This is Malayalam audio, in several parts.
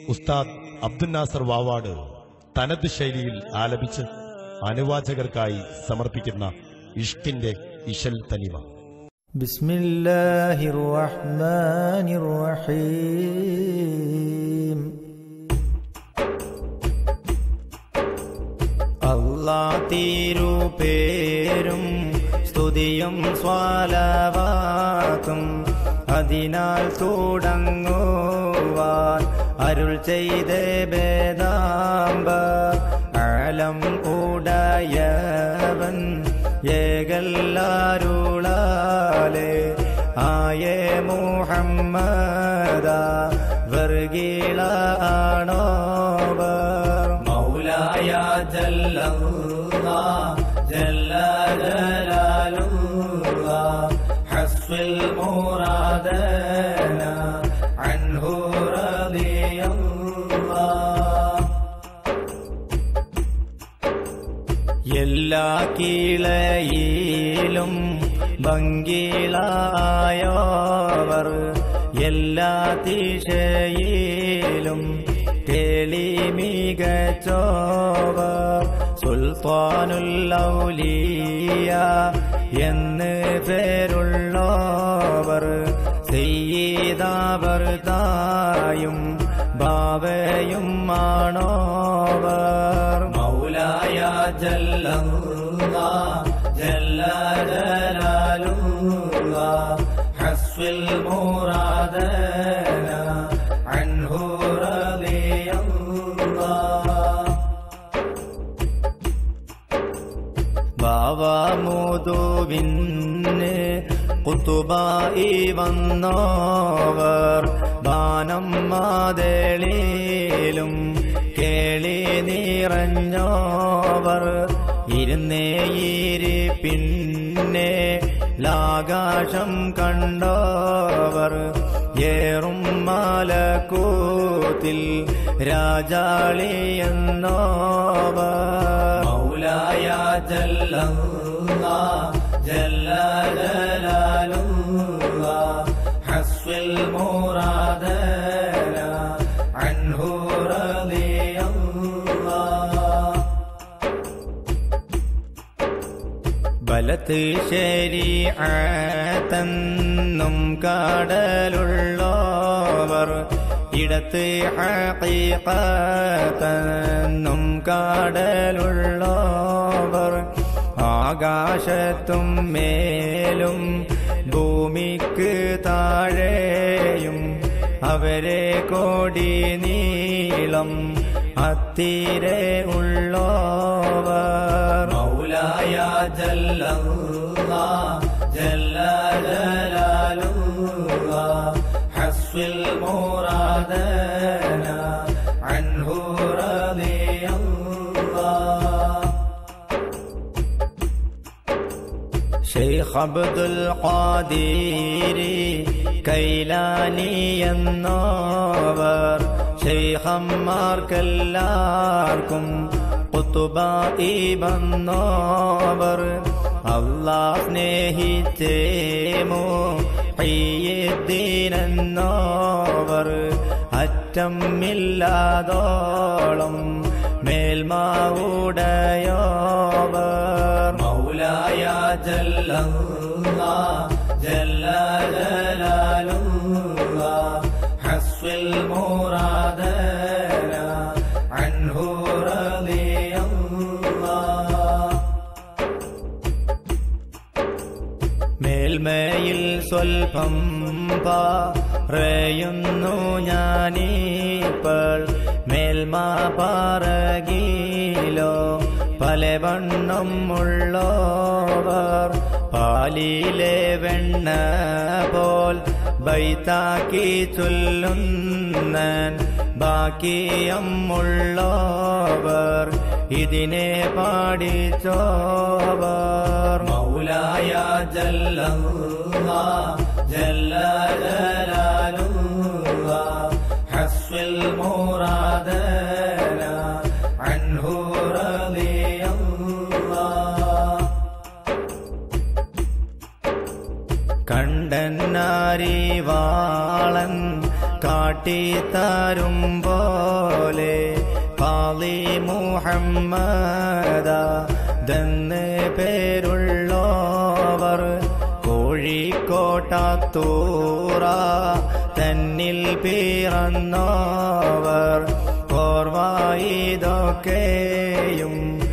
ഉസ്താദ് അബ്ദുൽ നാസർ വാവാട് തനത് ശൈലിയിൽ ആലപിച്ച് അനുവാചകർക്കായി സമർപ്പിക്കുന്ന ഇഷ്കിന്റെ ഇശൽ തനിമ بسم الله الرحمن الرحيم അല്ലാ തീരുപേരും സ്തുതിയും സ്വാലവാക്കും അതിനാൽ തുടങ്ങുവാൻ അരുൾ ചെയ്ത ഭേദാമ്പ ആലം ഉടയവൻ ഏകല്ലാരുളാലെ ആയേ മുഹമ്മദ വർഗീളാണോവർ മൗലായ ജല്ല ജല്ല ജലാലുക ഹസ്വിൽ മുറാദന അൻഹു റളിയല്ലാഹ് എല്ലാ കീളയിലും ഭംഗിളായവർ എല്ലാ ദിശയിലും കേളി മികച്ചോവർ സുൽത്താനുല്ലൗലിയ എന്ന് പേരുള്ളവർ ചെയ്താവർ തായും ബാവയും ആണോവർ മൗലായ ജല്ല ജല്ല ജലാലുക ഹസ്വിൽ മുറാദന അൻഹു റളിയല്ലാഹ് ബാവാമുതുവിന് കുത്തുബായി വന്നോവർ ബാനം മാതളിയിലും കേളി നിറഞ്ഞോവർ ഇരുന്നേയിരി പിന്നെ ലാകാശം കണ്ടോവർ ഏറും മാലക്കൂത്തിൽ രാജാളി എന്നോവർ മൗലായ ജല്ല ജല്ല ജലാലുക ഹസ്വിൽ മുറാദന അൻഹു റളിയല്ലാഹ് ബലത്ത് ശരീഅത്തെന്നും കാടലുള്ളവർ ഇടത്ത് ഹഖീഖത്തെന്നും കാടലുള്ളവർ ആകാശത്തും മേലും ഭൂമിക്ക് താഴെയും അവരെ കോടി നീളം അത്തിരെ ഉള്ളോവർ മൗലായ ജല്ല ജല്ല ജലാലുക ഹസ്വിൽ മുറാദന അൻഹു റളിയല്ലാഹ് ഷെയ്ഖ് അബ്ദുൽ ഖാദിരി കൈലാനി എന്നോവർ ഷെയ്ഖന്മാർക്കെല്ലാവർക്കും കുത്തുബായി വന്നോവർ അള്ളാ സ്നേഹിച്ചേമോ എന്നോവർ അറ്റമില്ലാതോളം മേൽമാവുടയോവർ മൗലായ ജല്ല ജല്ല ജലാലുക ഹസ്വിൽ മുറാദന അൻഹു റളിയല്ലാഹ് മേൽമയിൽ സ്വൽപ്പം പറയുന്നു ഞാനീപ്പോൾ മേൽമ പറകിലോ പല വണ്ണം ഉള്ളോവർ പാലിലെ വെണ്ണ പോൽ ബൈത്താക്കി ചൊല്ലുന്നൻ ബാക്കിയമ്മുള്ളോവർ ഇതിനെ പാടിച്ചോവർ മൗലായ ജല്ല ജല്ല ജലാലുക ഹസ്വിൽ മുറാദന അൻഹു റളിയല്ലാഹ് കണ്ടന്നാരിവാളൻ കാ കാട്ടിത്തരും പോലെ പാലി മുഹമ്മദ ദന്ന് പേരുള്ളവർ കോഴിക്കോട്ടത്തൂറ തന്നിൽ പിറന്നവർ ഓർവായിതൊക്കെയും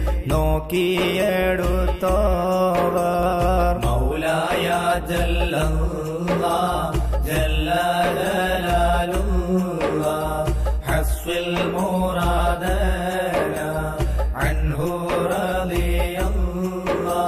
നോക്കിയെടുത്തോവർ മൗലായ ജല്ലല്ലാ ജല്ല ജലാലുല്ലാ ഹസ്വിൽ മുറാദന അൻഹു റളിയല്ലാ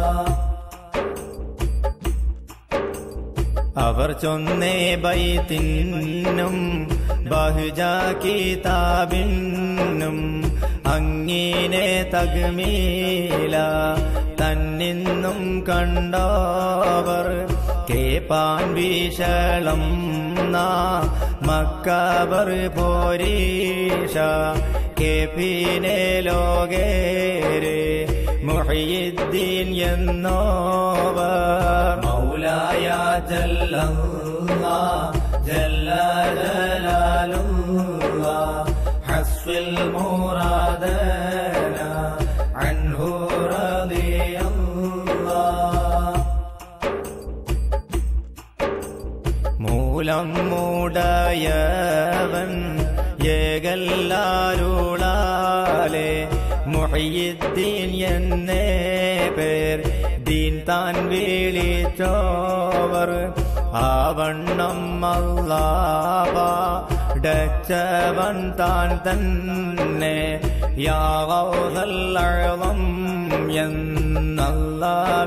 അവർ ചൊന്നേ ബൈത്തിനും ബഹുജ കിതാബിനും അങ്ങിനെ തഗ്മീല തന്നിന്നും കണ്ടവർ കേപ്പാൻ വിശളം നാ മക്കബർ പോരീഷ കേപ്പിനെ ലോകേരെ മുഹയ്യുദ്ദീൻ എന്നോവർ മൗലായ ജല്ലല്ലാ ജല്ല ജലാലുല്ലാ ഹസ്വിൽ മുറാദന അൻഹു റളിയല്ലാ മൂലം മൂടയവൻ ഏകല്ലാരുളാലെ മുഹയ്യുദ്ദീൻ എന്നേ പേർ ദീൻ താൻ വിളിച്ചോവർ ആവണ്ണം അല്ലാടച്ചവൻ താൻ തന്നെ യാവം എന്നല്ല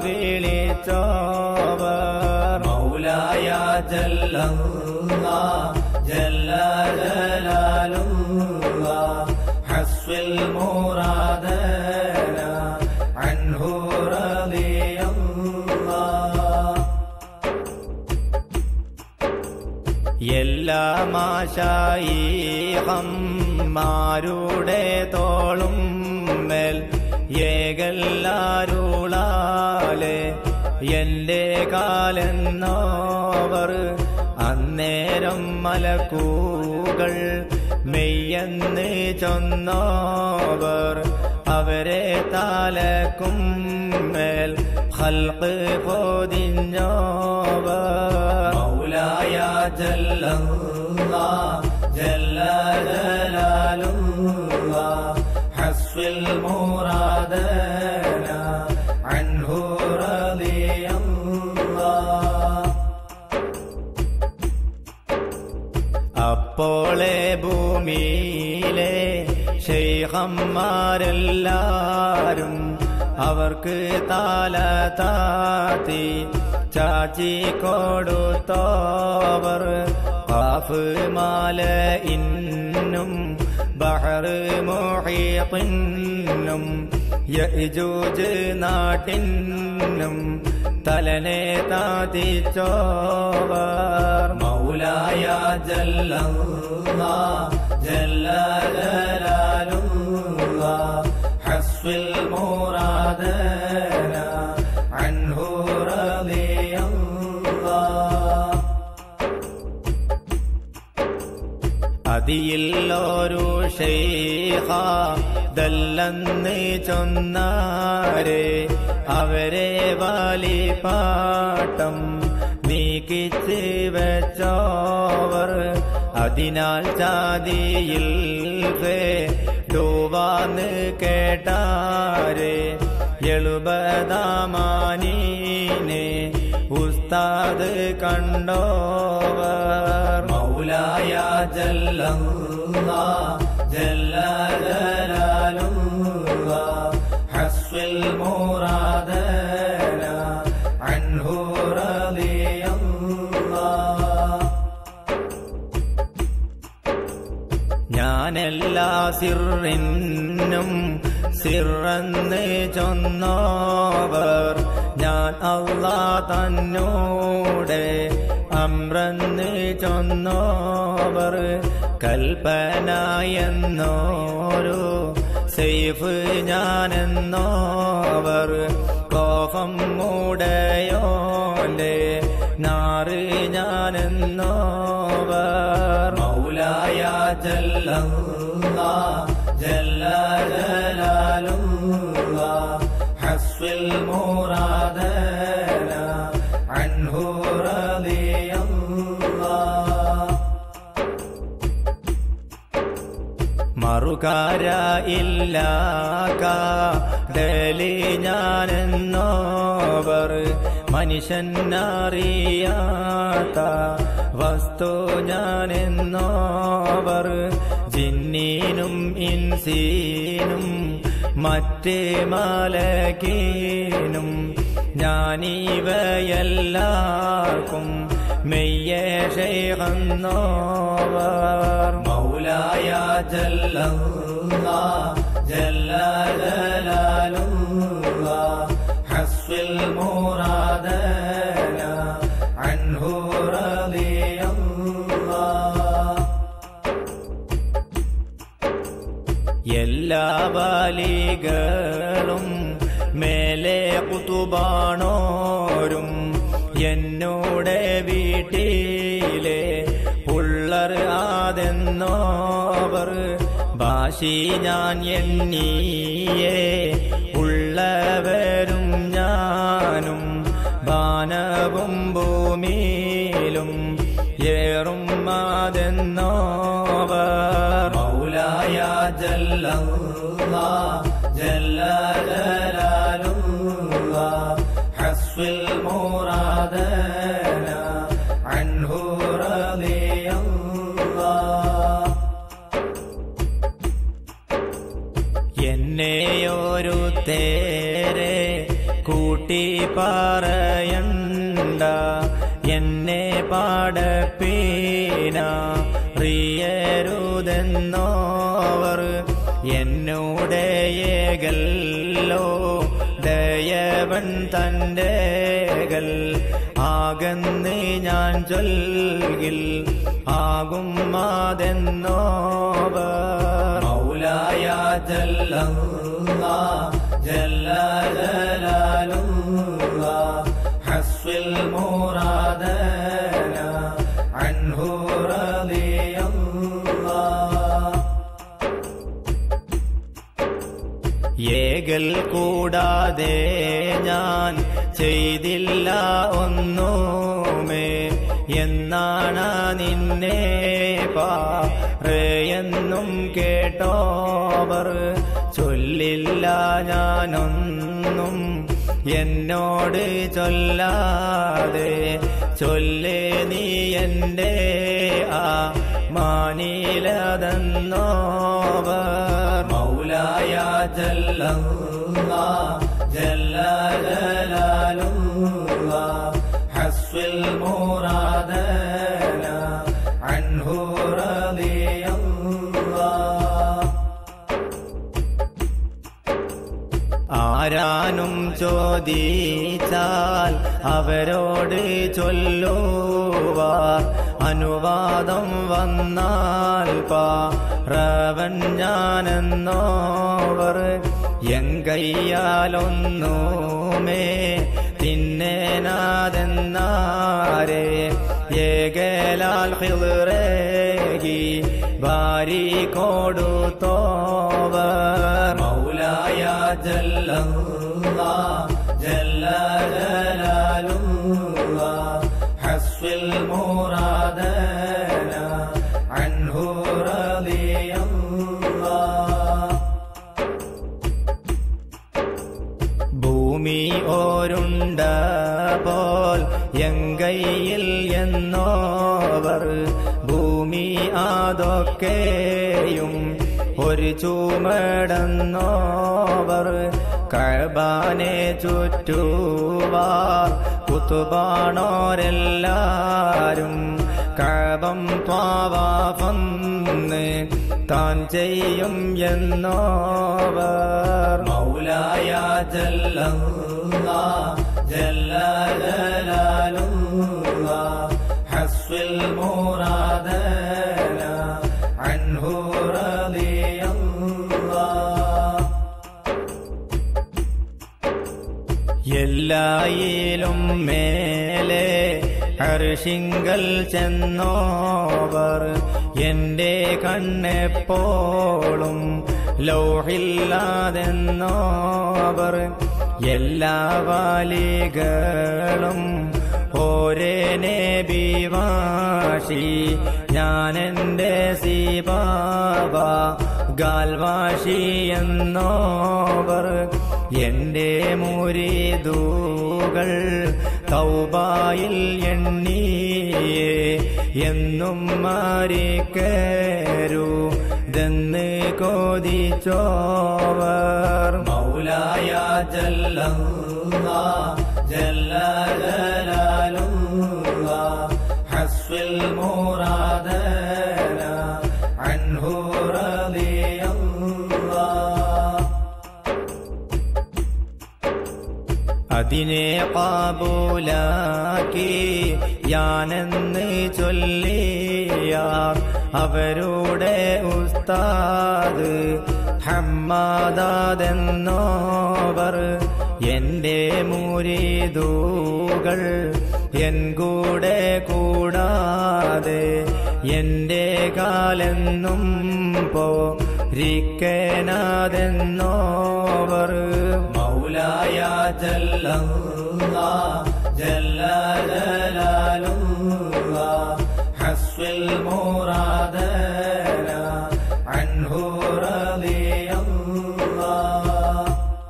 വിളിച്ചോവർ മൗലായ ജല്ലല്ലാ ജല്ല ജലാലുല്ലാ ഹസ്വിൽ മുറാദന അൻഹു റളിയല്ലാ എല്ലാ മാശായിഹന്മാരുടെ തോളും മേൽ ഏകല്ലാരുളാലെ എന്റെ കാലെന്നോവർ അന്നേരം മലക്കൂകൾ മെയ്യെന്ന് ചൊന്നോവർ അവരെ താലക്കും മേൽ ഹൽക്ക് പൊതിഞ്ഞോവർ മൗലായ ജല്ലല്ലാ ജല്ല ജലാലുല്ലാ ഹസ്വിൽ മുറാദന അൻഹു റളിയല്ലാ അപ്പോളെ ഭൂമിയിലെ ശൈഹന്മാരെല്ലാരും അവർക്ക് താല താത്തി ചാച്ചി കൊടുത്തോവർ കാഫ് മാല ഇന്നും ബഹറ് മോഹിപ്പിന്നും യജൂജ് നാട്ടിനും തലനെ താതിച്ചോവർ മൗലായ ജല്ലല്ലാ ജല്ല ജലാലുല്ലാ ഹസ്വിൽ മുറാദന അൻഹു റളിയല്ലാ അതിയില്ലൊരു ഷെയ്ഖ ദല്ലെന്ന് ചൊന്നാരെ അവരെ വാലിപ്പാട്ടം നീക്കിച്ച് വെച്ചോവർ അതിനാൽ ചാതിയിൽ ഡൂവാന്ന് കേട്ടാരെ എളുപതാമാനീനെ ഉസ്താദ് കണ്ടോവർ മൗലായ ജല്ലല്ലാ ജല്ല ജലാലുല്ലാ ഹസ്വിൽ മുറാദന അൻഹു റളിയല്ലാ ഞാനെല്ലാ സിറിനും സിറന്ന് ചൊന്നോവർ ഞാൻ അള്ളാ തന്നോടെ അമ്രന്ന് ചൊന്നോവർ കൽപ്പനയെന്നോരു സൈഫ് ഞാനെന്നോവർ കോപം മൂടയോന്റെ നാറ് ഞാനെന്നോവർ مولاي جل الله جل جلال الله حصل مرادنا عنه رضي الله മറുകാര ഇല്ല കാടലി ഞാനെന്നോവർ മനുഷ്യനറിയാത്ത വസ്തു ഞാനെന്നോവർ ജിന്നീനും ഇൻസീനും മറ്റേ മലകീനും ഞാനിവയെല്ലാവർക്കും മെയ്യേ ഷെയ്ഖന്നോവർ مولاي جل الله جل جلال الله حصل مرادنا عنه رضي الله എല്ലാ ബാലികളും മേലെ കുത്തുബാണോരും എന്നോടെ വീട്ടിലെ പുള്ളർ ആതെന്നോവർ ഭാഷി ഞാൻ എണ്ണിയേ ഉള്ളവരും ഞാനും ബാനവും ഭൂമിയിലും ഏറും അതെന്നോവർ مولاي جل الله جل جلال الله حصل مرادنا عنه رضي الله എന്നെയൊരു തേരെ കൂട്ടി പറയണ്ട എന്നെ പാടപ്പീന പ്രിയരുതെന്നോവർ എന്നോട് ഏകല്ലോ ദയവൻ തൻ്റെകൾ ആകന്ന് ഞാൻ ചൊൽകിൽ ആകും മാതെന്നോവർ مولاي جل الله جل جلال الله حصل مرادنا عنه رضي الله ഏകൽ കൂടാതെ ഞാൻ ചെയ്തില്ല ഒന്നുമേ എന്നാണ് നിന്നെ പാറയെന്നും കേട്ടോവർ ചൊല്ലില്ല ഞാനൊന്നും എന്നോട് ചൊല്ലാതെ ചൊല്ലേ നീ എൻ്റെ ആ മാനിലതെന്നോവർ مولاي جل الله جل جلال الله حصل مرادنا عنه رضي الله ആരാനും ചോദിച്ചാൽ അവരോട് ചൊല്ലുവാർ അനുവാദം വന്നാൽ പാറവൻ ഞാനെന്നോവർ എങ്കയ്യാലൊന്നുമേ തിന്നേനാതെന്നാരെ ഏകലാൽ ഹിറേകി ഭാരി കൊടുത്തോവർ مولاي جل الله جل جلال الله حصل مرادنا عنه رضي الله ഭൂമി ഓരുണ്ട പോൽ എങ്കയിൽ എന്നോവർ ഭൂമി അതൊക്കെയും ഒരു ചുമടന്നോവർ കഴബാനെ ചുറ്റുവാർ കുത്തുപാണോരെല്ലാരും കഴബം ത്വാവാഫന്ന് താൻ ചെയ്യും എന്നോവർ مولاي جل الله جل جلال الله حصل مرادنا عنه رضي الله എല്ലായിലും മേലെ ഹർഷ അരിശിങ്കൽ ചെന്നോവർ എന്റെ കണ്ണെപ്പോളും ലോഹില്ലാതെന്നോവർ എല്ലാ വാലികളും ഓരേ നേബിവാശി ഞാനെന്റെ സീബാബ ഗാൽവാശി എന്നോവർ എന്റെ മുരിതൂകൾ തൗബായിൽ എണ്ണിയേ എന്നും മാറിക്കരു ദന്ന് കോതിച്ചോവർ മൗലായ ജല്ല ജല്ല ജലാലുല്ല ഹസ്വിൽ മുറാദന അൻഹു റളിയല്ലാഹ് അതിനെ കാബൂലാക്കി ഞാനെന്ന് ചൊല്ലിയാർ അവരുടെ ഉസ്താദ് ഹമ്മാദെന്നോവർ എന്റെ മുരിതൂകൾ എൻ കൂടെ കൂടാതെ എന്റെ കാലെന്നും പോരിക്കനാതെന്നോവർ മൗലായ ജല്ല ജല്ല ജലാലുല്ല ഹസ്വിൽ മുറാദന അൻഹു റളിയല്ലാഹ്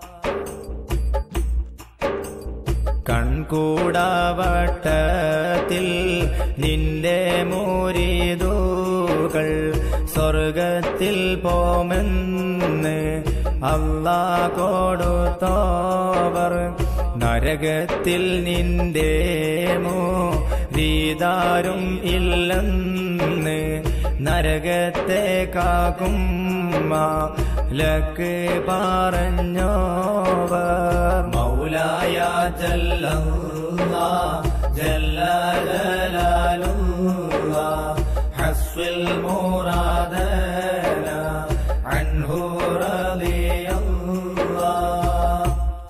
കൺകൂടാവട്ടത്തിൽ നിന്റെ മുരിതൂകൾ സ്വർഗത്തിൽ പോമെന്ന് അല്ലാ കൊടുത്തോവർ നരകത്തിൽ നിന്റെ മോരീതാരും ഇല്ലെന്ന് നരകത്തെ കാക്കും ലക്ക് പറഞ്ഞോവർ മൗലായ ജല്ല ജല്ല ജലാലുല്ല ഹസ്വിൽ മുറാദന അൻഹു റളിയല്ലാഹ്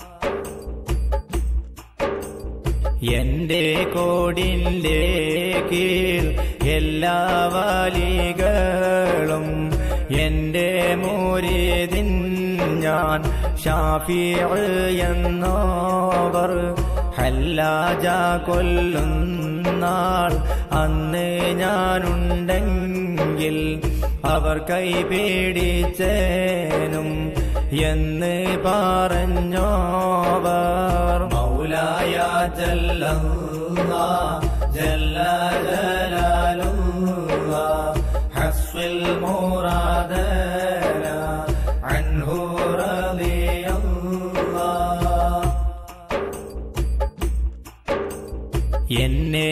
എന്റെ കോടിന്റെ കീഴ് എല്ലാ വാലികളും എന്റെ മൂരിതിൻ ഞാൻ ഷാഫി എന്നോവർ ഹല്ലാജ കൊല്ലുന്നാൾ അന്ന് ഞാനുണ്ടെങ്കിൽ അവർ കൈപിടിച്ചേനും എന്ന് പറഞ്ഞോവർ മൗലായ ജല്ല ജല്ല ജലാലുല്ല ഹസ്വിൽ മുറാദന അൻഹു റളിയല്ലാഹ് എന്നെ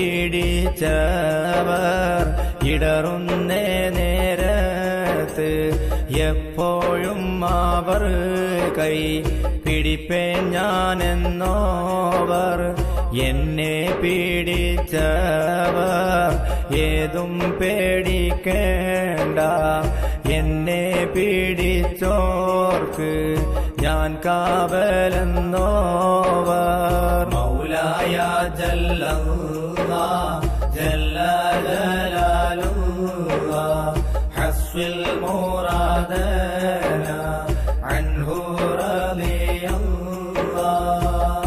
പീഡിച്ചവർ ഇടറുന്നേ നേരത്ത് എപ്പോഴും അവർ കൈ പിടിപ്പേൻ ഞാനെന്നോവർ എന്നെ പീഡിച്ചവർ ഏതും പേടിക്കേണ്ട എന്നെ പീഡിച്ചോർക്ക് ഞാൻ കാവലെന്നോവർ മൗലായ ജല്ല ജല്ല ജലാലുല്ല ഹസ്വിൽ മുറാദന അൻഹു റളിയല്ലാഹ്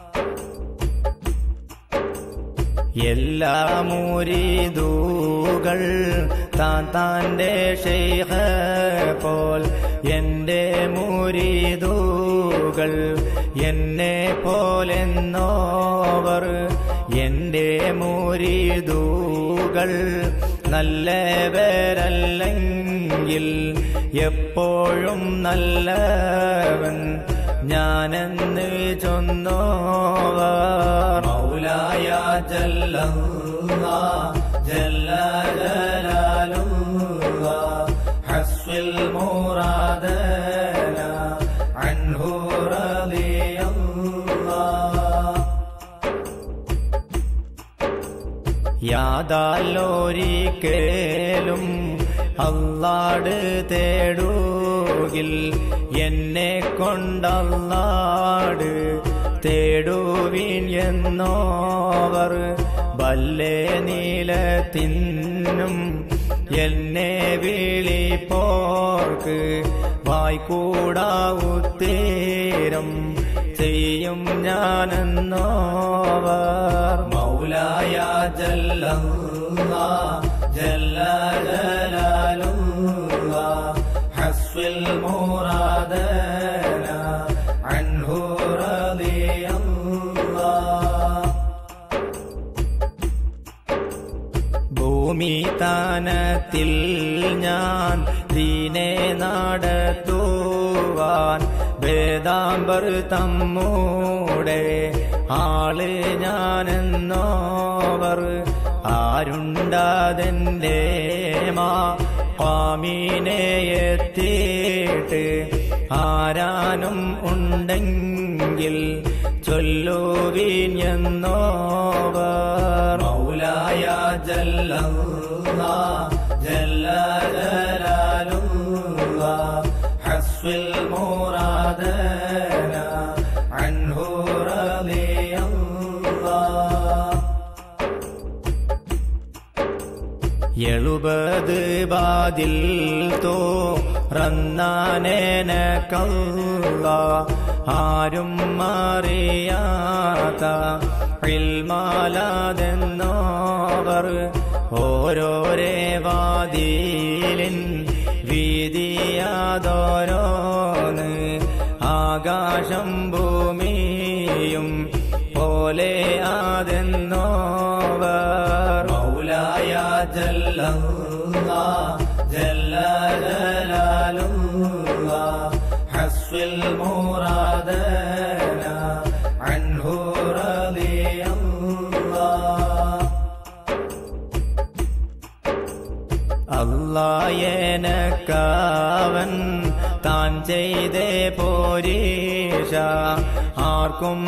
എല്ലാ മുരീതൂകൾ താൻ താൻ്റെ ഷെയ്ഖ പോൽ എൻ്റെ മുരീതൂകൾ എന്നെ പോലെന്നോവർ എൻ്റെ മുരീതൂകൾ നല്ലവരല്ലെങ്കിൽ എപ്പോഴും നല്ലവൻ ഞാനെന്ന് ചൊന്നോവർ മൗലായ ജല്ല ജല്ല ജലാലുല്ല ഹസ്വിൽ മുറാദന അൻഹു റളിയല്ലാഹ് യാതാലോരിക്കേലും അല്ലാട് തേടുകിൽ എന്നെ കൊണ്ടല്ലാട് തേടുവിൻ എന്നോവർ വല്ലേ നീലത്തിന്നും എന്നെ വിളിപ്പോർക്ക് വായ്ക്കൂടാ ഉത്തേരം ചെയ്യും ഞാനെന്നോവർ مولاي جل الله جل جلاله حسب المرادنا عنه رضي الله ഭൂമി താനത്തിൽ ഞാൻ ദീനെ നടത്തുവാൻ വേദാംബർ തമ്മൂടെ ആള് ഞാനെന്നോവർ ആരുണ്ടാതെന്റെ മാ സ്വാമീനെ എത്തിയിട്ട് ആരാനും ഉണ്ടെങ്കിൽ ചൊല്ലുവീൻ എന്നോവർ مولاي جل الله جل جلاله حسب المرادنا عنه رضي الله എഴുപത് ബാതിൽ തോ റന്നാനേനക്കല്ല ആരും അറിയാത്ത ഇൽമാലാതെന്നോവർ ഓരോരേ വാതിലിൻ വീതിയാതോരോന്ന് ആകാശം ഭൂമിയും പോലെ ആതെന്നോവർ مولاي جل الله جل جلاله حسب المرادنا عنه رضي الله അള്ളായനക്കാവൻ താൻ ചെയ്തേ പോരീഷ ആർക്കും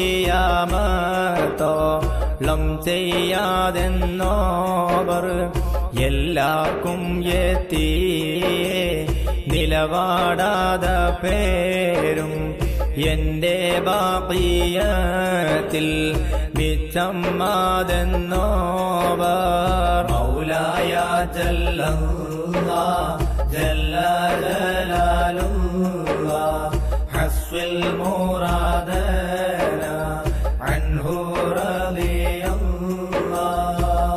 ചെയ്യാമത്തോളം ചെയ്യാതെന്നോവർ എല്ലാവർക്കും എത്തിയേ നിലപാടാതെ പേരും എന്റെ ബാപ്പിയത്തിൽ മിച്ചമ്മാതെന്നോവർ مولاي جل الله جل جلاله حسب المرادنا عنه رضي الله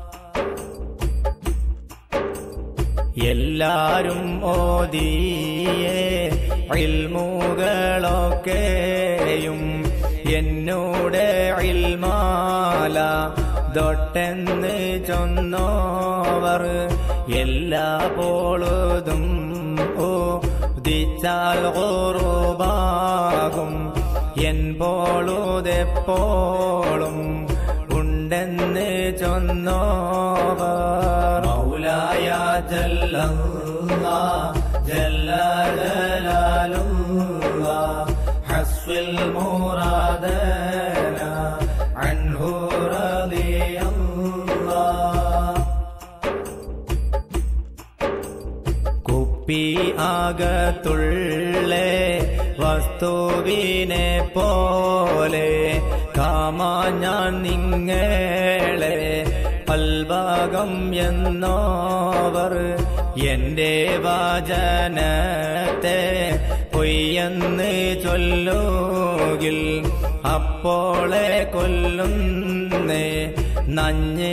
എല്ലാരും ഓതിയേ ഇൽമുകളൊക്കെയും എന്നോട് ഇൽമാല ദൊട്ടെന്ന് ചൊന്നോവർ എല്ലാ പോളുതും ഓ ദിച്ചാൽ ഓറുപാകും എൻ പോളുതെപ്പോളും ഉണ്ടെന്ന് ചൊന്നോവർ مولاي جل الله جل جلاله حسب المرادنا عنه رضي الله കുപ്പി ആകത്തുള്ളേ വസ്തുവിനെ പോലെ കാമാ ഞാൻ നിങ്ങളെ പൽഭാഗം എന്നോവർ എന്റെ വാചനത്തെ പൊയ്യെന്ന് ചൊല്ലുകിൽ അപ്പോളെ കൊല്ലുന്നേ നഞ്ഞ്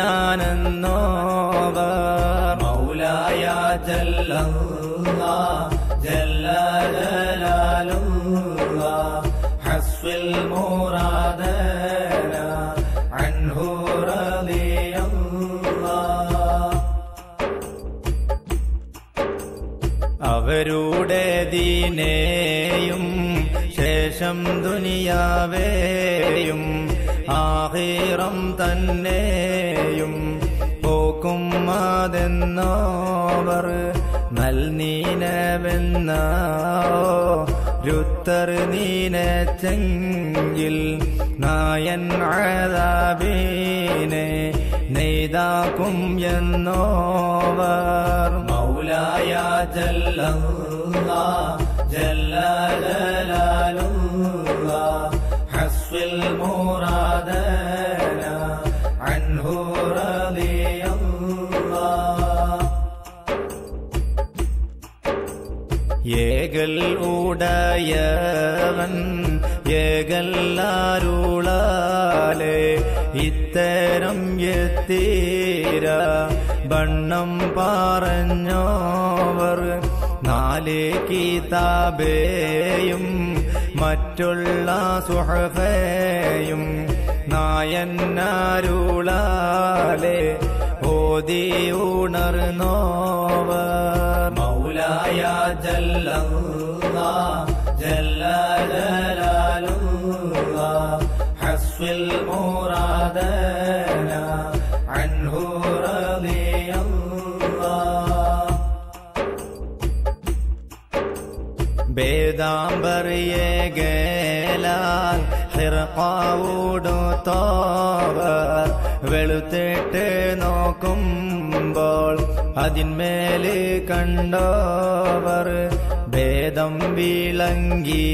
ഞാനെന്നോവർ مولاي جل الله جل جلاله حسب المرادنا عنه رضي الله അവരുടെ ദീനേയും ശേഷം ദുനിയാവേയും ആഹീറം തന്നെയും പോക്കും അതെന്നോവർ നൽനീനവെന്നോ രുത്തർ നീനച്ചെങ്കിൽ നായൻ ആദാബീനെ നെയ്താക്കും എന്നോവർ مولاي جل الله جل جلاله حسب المرادنا ഏകൽ ഉടയവൻ ഏകല്ലാരുളാലെ ഇത്തരം എത്തീര ബണ്ണം പറഞ്ഞോവർ നാല് കിതാബേയും മറ്റുള്ള സുഹഫയും നായന്നാരുളാലെ ഓതി ഉണർന്നോവർ مولاي جل الله جل جلال الله حسب المرادنا عنه رضي الله വേദാംബറിയേകലാൽ ഹിർക്കാവൂടുത്തോവർ വെളുത്തിട്ട് നോക്കുമ്പോൾ അതിന്മേല് കണ്ടോവർ ഭേദം വിളങ്ങി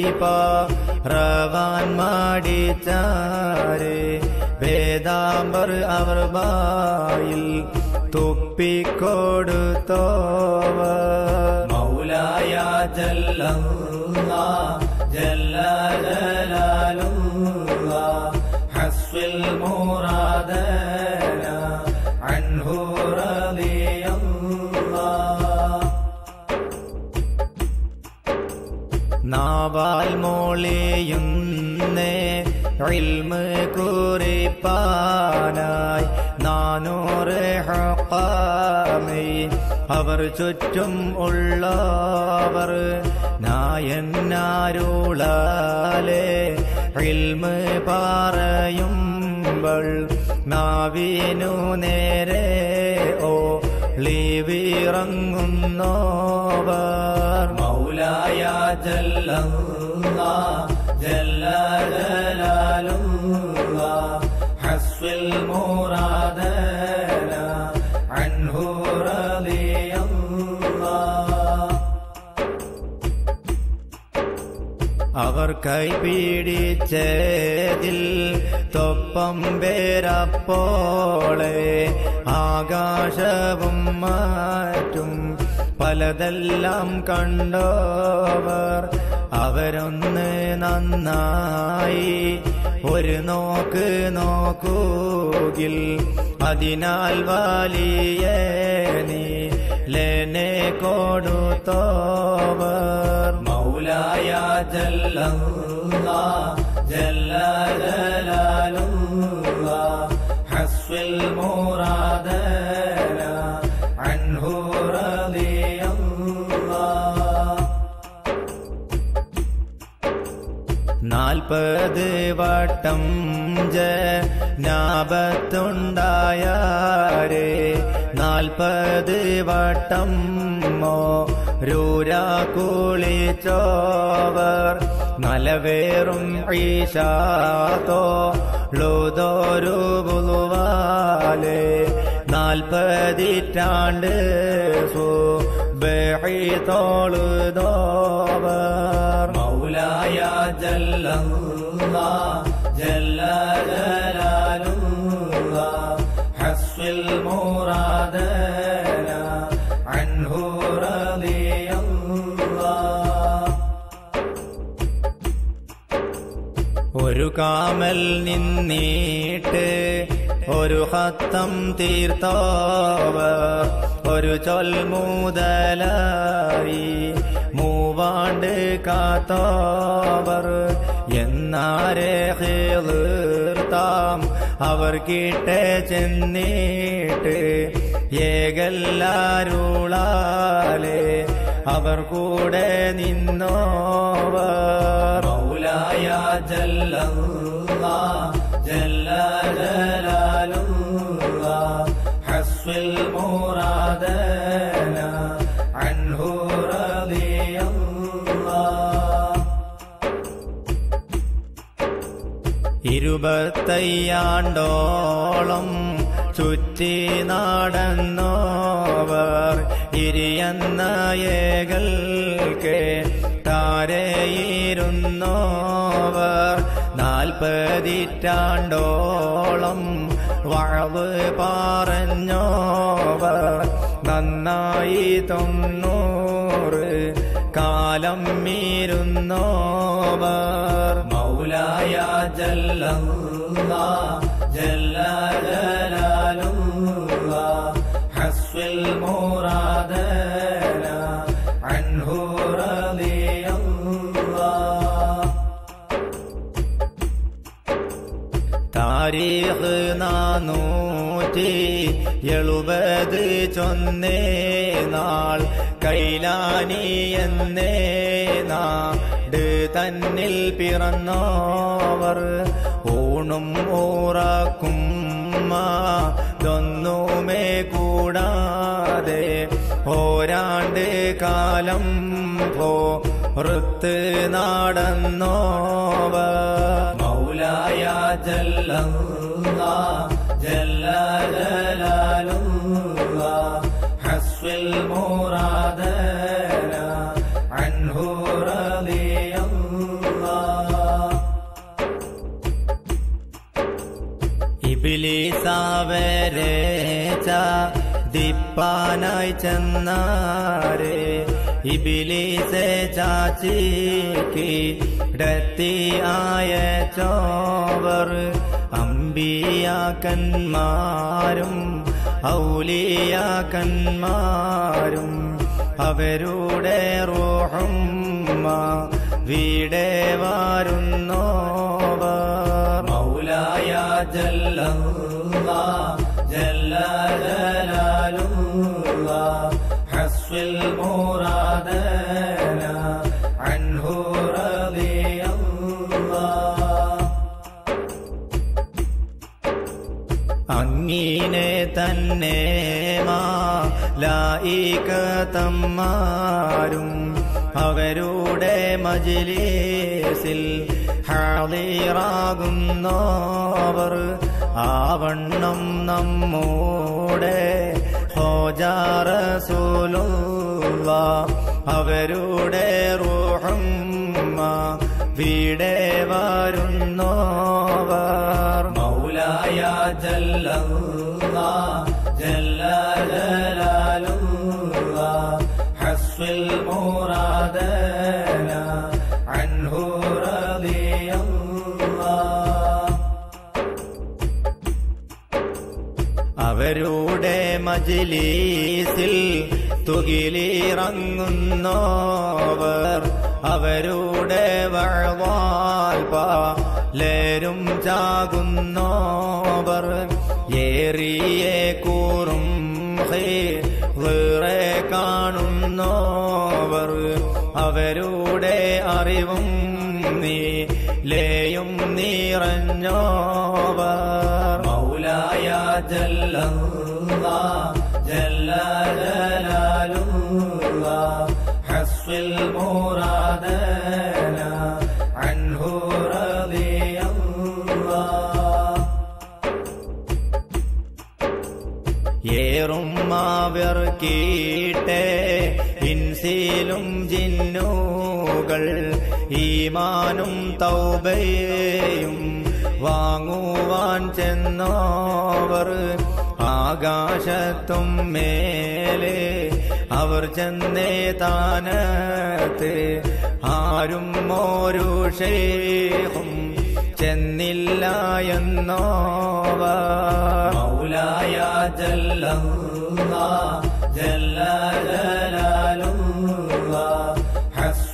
റവാൻ മാടിച്ചാര് വേദാംബർ അവർ വായിൽ തുപ്പിക്കൊടുത്തോവർ مولاي جل الله جل جلال الله حسب المرادنا عنه رضي الله നാവാൽ മോളിയുന്നേ ഇൽമ് കുറിപ്പാനായി നാനൂറ് ഹക്കാമി അവർ ചുറ്റും ഉള്ളവർ നായന്നാരുളാലെ ഇൽമ് പറയുമ്പോൾ നാവിനു നേരെ ഓ ലിവിറങ്ങുന്നോവർ مولاي جل الله جل جلال الله حسب المرادنا عنه رضي الله അവർ കൈപിടിച്ചതിൽ തൊപ്പം പേരപ്പോളെ ആകാശവും മാറ്റും പലതെല്ലാം കണ്ടോവർ അവരൊന്ന് നന്നായി ഒരു നോക്ക് നോക്കൂകിൽ അതിനാൽ വലിയ നീ ലേനെ കൊടുത്തോവർ مولاي جل الله جل جلال الله حسب المرادنا عنه رضي الله നാൽപ്പത് വട്ടം ജനാപത്തുണ്ടായാരേ നാൽപ്പത് വട്ടം മോ രൂരാ കുളിച്ചോവർ നലവേറും ഈശാത്തോ ളുതോരു ബുലുവാലെ നാൽപ്പതിറ്റാണ്ട് സു തോളുതോവർ مولاي جل الله جل جلال الله حسب المرادنا عنه رضي الله ഒരു കാമൽ നിന്നീട്ട് ഒരു ഹത്തം തീർത്തോവർ ഒരു ചൊൽമുതലായി മൂവാണ്ട് കാത്തോവർ എന്നാരെ ഹീർത്താം അവർ കിട്ടെ ചെന്നീട്ട് ഏകല്ലാരുളാലെ അവർ കൂടെ നിന്നോവർ مولاي جل الله جل جلال الله حسب المرادنا عنه رضي الله ഇരുപത്തയ്യാണ്ടോളം ചുറ്റി നടന്നോവർ ഇരിയന്ന ഏകൽക്ക് താരയിരുന്നോവർ നാൽപ്പതിറ്റാണ്ടോളം വളവ് പറഞ്ഞോവർ നന്നായി തൊണ്ണൂറ് കാലം മീരുന്നോവർ مولاي جل الله جل جلال الله حسب المرادنا عنه رضي الله താരീഖ് നാനൂറ്റി എഴുപത് ചൊന്നേ നാൾ കൈലാനി എന്നേ നാട് തന്നിൽ പിറന്നോവർ ഊണും ഊറാക്കും തൊന്നുമേ കൂടാതെ ഓരാണ്ട് കാലം പോ ഋത്ത് നടന്നോവർ مولاي جل الله جل جلال الله حسب المرادنا عنه رضي الله ഇബിലിസാവരേച്ച ദിപ്പാനായി ചെന്നാരെ ഇബിലിസെ ചാച്ചിക്ക് ഡത്തിയായ ചോവർ അമ്പിയാക്കന്മാരും ഔലിയാക്കന്മാരും അവരുടെ റോഹം വീടെ വാരുന്നോവർ مولاي جل الله جل جلال الله حسب المرادنا عنه رضي الله അങ്ങിനെ തന്നെ മാലായികത്തമ്മാരും അവരുടെ മജിലേസിൽ ഹാളിറാകുന്നവർ ആവണ്ണം നമ്മൂടെ ഹോജാറസൂലുള്ള അവരുടെ റൂഹം വീടെ വരുന്നോവർ مولاي جل الله جل جلال الله حسب المرادنا عنه رضي الله അവരുടെ മജിലീസിൽ തുകിലിറങ്ങുന്നവർ അവരുടെ വഴവാൽ പാലേരും ചാകുന്നവർ ഏറിയെ കൂറും വേറെ കാണുന്നവർ അവരുടെ അറിവും നീലയും നിറഞ്ഞോവർ مولاي جل الله جل جلال الله حسب المرادنا عنه رضي الله ഏറും അവർ കീട്ടെ ഇൻസിലും ജിന്നുകൾ ഈമാനും തൗബയും വാങ്ങുവാൻ ചെന്നോവർ ആകാശത്തും മേലെ അവർ ചെന്നേ താനത്ത് ആരും ഓരു ഷേഹും ചെന്നില്ല എന്നോവർ مولاي جل الله جل جلال الله حسب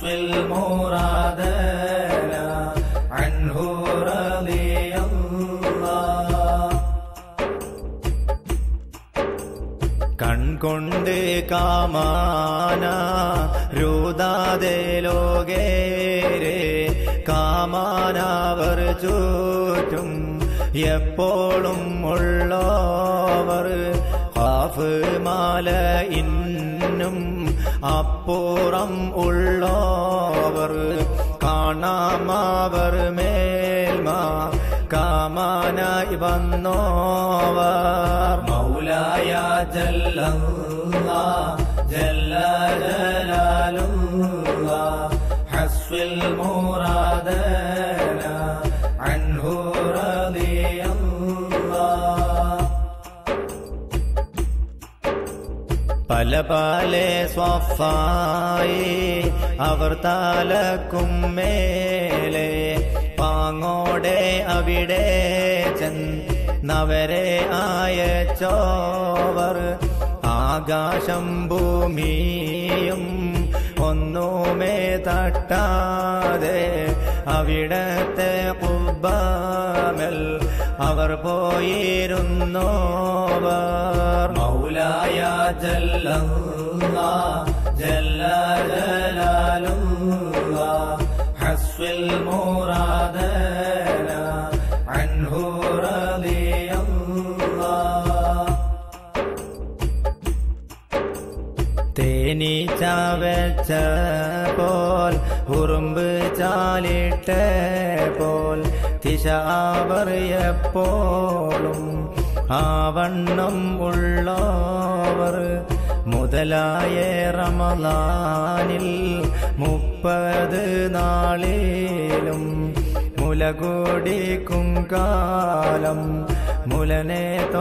المرادنا عنه رضي الله കൺകൊണ്ട് കാമാന രൂതാതെ ലോകേരെ കാമാനവർ ചുറ്റും എപ്പോഴും ഉള്ളവർ ഹാഫ് മാല ഇന്നും അപ്പുറം ഉള്ളവർ കാണാമവർ മേൽമാ കാമാനായി വന്നോവർ مولاي جل الله جل جلال الله حسب المرادنا عنه رضي الله പല പല സ്വഫായി അവർ താലക്കും മേലെ പാങ്ങോടെ അവിടെ ചെന്നവരെ അയച്ചോവർ ആകാശം ഭൂമിയും ഒന്നുമേ തട്ടാതെ അവിടത്തെ കുബാമൽ അവർ പോയിരുന്നോവർ مولاي جل الله جل جلال الله حسب المرادنا عنه رضي الله തേനീച്ച വെച്ച പോൽ ഉറുമ്പ് ചാലിട്ട പോൽ തിശാവർ എപ്പോഴും ആവണ്ണം ഉള്ളവർ മുതലായ റമലാനിൽ മുപ്പത് നാളിലും മുലകൂടിക്കും കാലം മുലനെ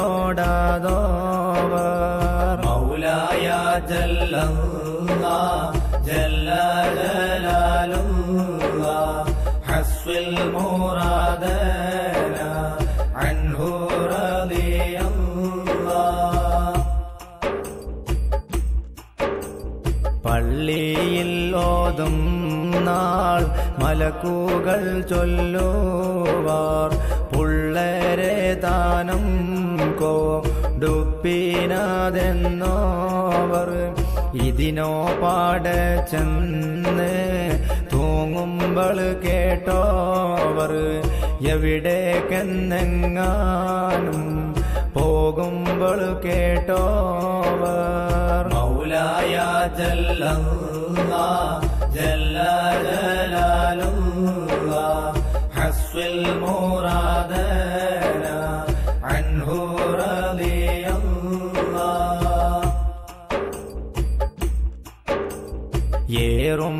തോടാതോവർ مولاي جل الله جل جلال الله حسب المرادنا عنه رضي الله പള്ളിയിൽ ഓതും നാൾ മലക്കുകൾ ചൊല്ലുവാർ പുള്ളരെ ദാനം കൊടുപ്പിനതെന്നോവർ ഇതിനോ പാട ചെന്ന് തൂങ്ങുമ്പോൾ കേട്ടോവർ എവിടേക്കെന്നെങ്ങാനും പോകുമ്പോൾ കേട്ടോവർ مولاي جل الله جل جلال الله حسب المرادنا عنه رضي الله ഏറും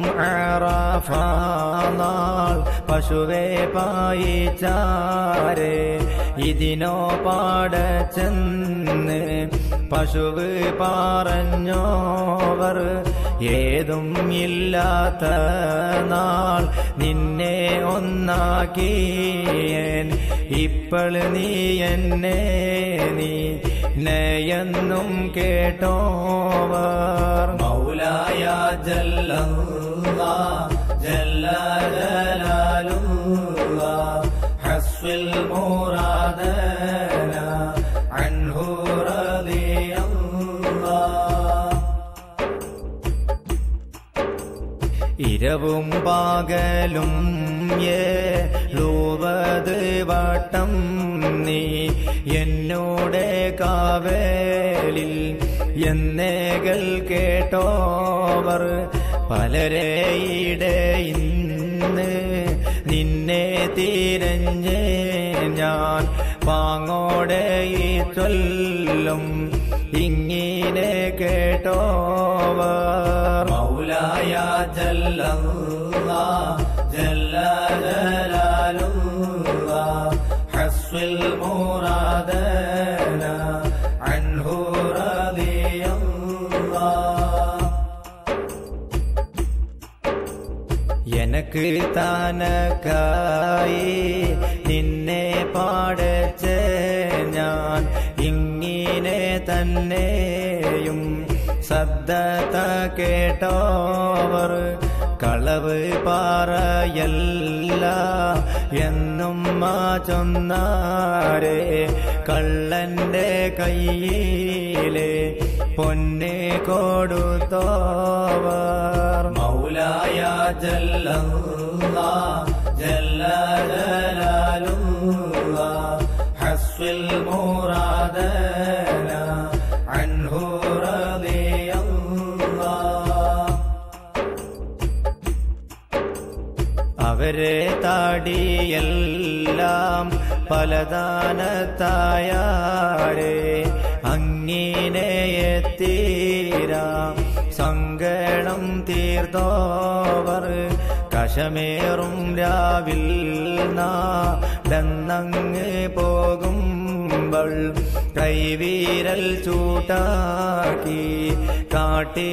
ആറാഫാനാൾ പശുവെ പായിച്ചാരെ ഇതിനോ പാട ചെന്ന് പശുവ് പറഞ്ഞോവർ ഏതും ഇല്ലാത്ത നാൾ നിന്നെ ഒന്നാക്കിയേൻ ഇപ്പോൾ നീ എന്നെ നീ നയെന്നും കേട്ടോവർ مولاي جل الله جل جلال الله حسب المرادنا عنه رضي الله ഇരവും പകലും ഏഴുപത് വട്ടം നീ എന്നോടെ കാവേലിൽ എന്നേകൾ കേട്ടോവർ പലരെ ഇടയിന്ന് നിന്നെ തിരഞ്ഞ് ഞാൻ പാങ്ങോടെ ഈ ചൊല്ലും ഇങ്ങനെ കേട്ടോവർ مولاي جل الله جل جلال الله حسب المرادنا عنه رضي الله എനക്ക് താനക്കായി നിന്നെ പാടച്ച ഞാൻ ഇങ്ങനെ തന്നെയും സദ്ദത്ത കേട്ടോവർ കളവ് പാറയല്ല എന്നും മാ ചൊന്നാരെ കള്ളന്റെ കയ്യിലെ പൊന്നെ കൊടുത്തോവർ مولاي جل الله جل جلال الله حسب المرادنا عنه رضي الله അവരെ താടിയെല്ലാം പലതാനത്തായാരെ അങ്ങിനെ എത്തീരാം സങ്കടം തീർത്തോവർ കശമേറും രാവിൽ നാടന്നങ്ങ് പോകുമ്പ വരുമ്പോൾ കൈവീരൽ ചൂട്ടാക്കി കാട്ടി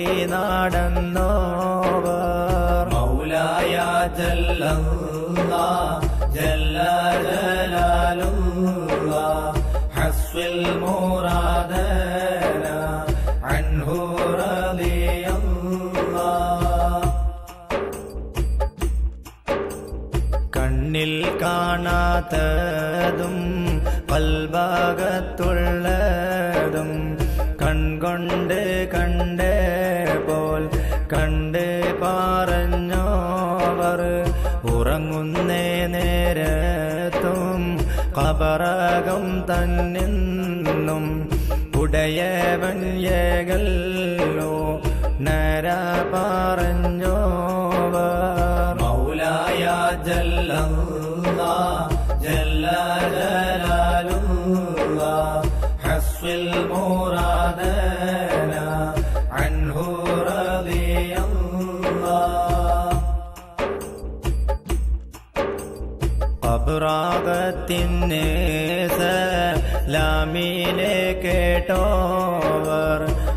നടന്നോവർ مولاي جل الله جل جلال الله حسب المرادنا عنه رضي الله കണ്ണിൽ കാണാത്തതും പൽഭാഗത്തുള്ളതും കൺകൊണ്ട് കണ്ട് പോൽ കണ്ട് പറഞ്ഞോവർ ഉറങ്ങുന്നേ നേരത്തും കബറകം തന്നിന്നും ഉടയവൻ ഏകല്ലോ നര പറഞ്ഞോവർ مولاي جل الله جل جلال الله حسب المرادنا عنه رضي الله അബ്രാഗത്തിന് ലാമിലെ കേട്ടോവർ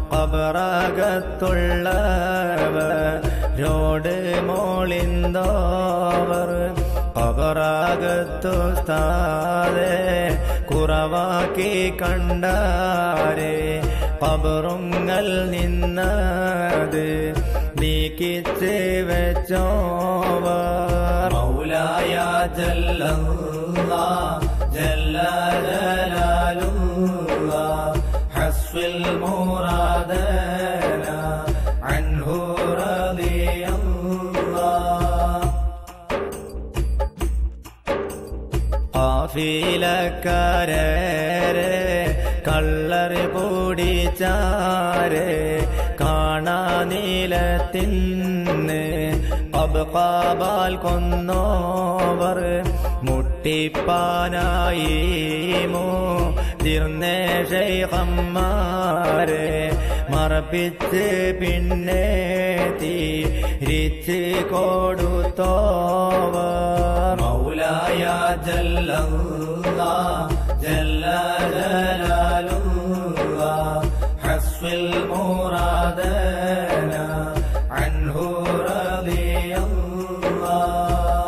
അബ്രാഗത്തുള്ളവരോട് മോളിന്തോവർ അബ്രാഗത്തു സ്ഥാതെ കുറവാക്കി കണ്ടാരെ കബറുങ്ങൽ നിന്നത് നീക്കിച്ച് വെച്ചോവർ مولاي جل الله جل جلال الله حسب المرادنا عنه رضي الله കാഫിലക്കാരേ കള്ളറ് പൂടിച്ചാരെ കാണാ നീലത്തിന്ന് അബ്കാബാൽ കൊന്നോവർ മുട്ടിപ്പാനായി മോ തീർന്നേഷമ്മമാരെ മറപ്പിച്ച് പിന്നെ തിരിച്ച് കൊടുത്തോവർ مولاي جل الله جل جلال الله حسب المرادنا عنه رضي الله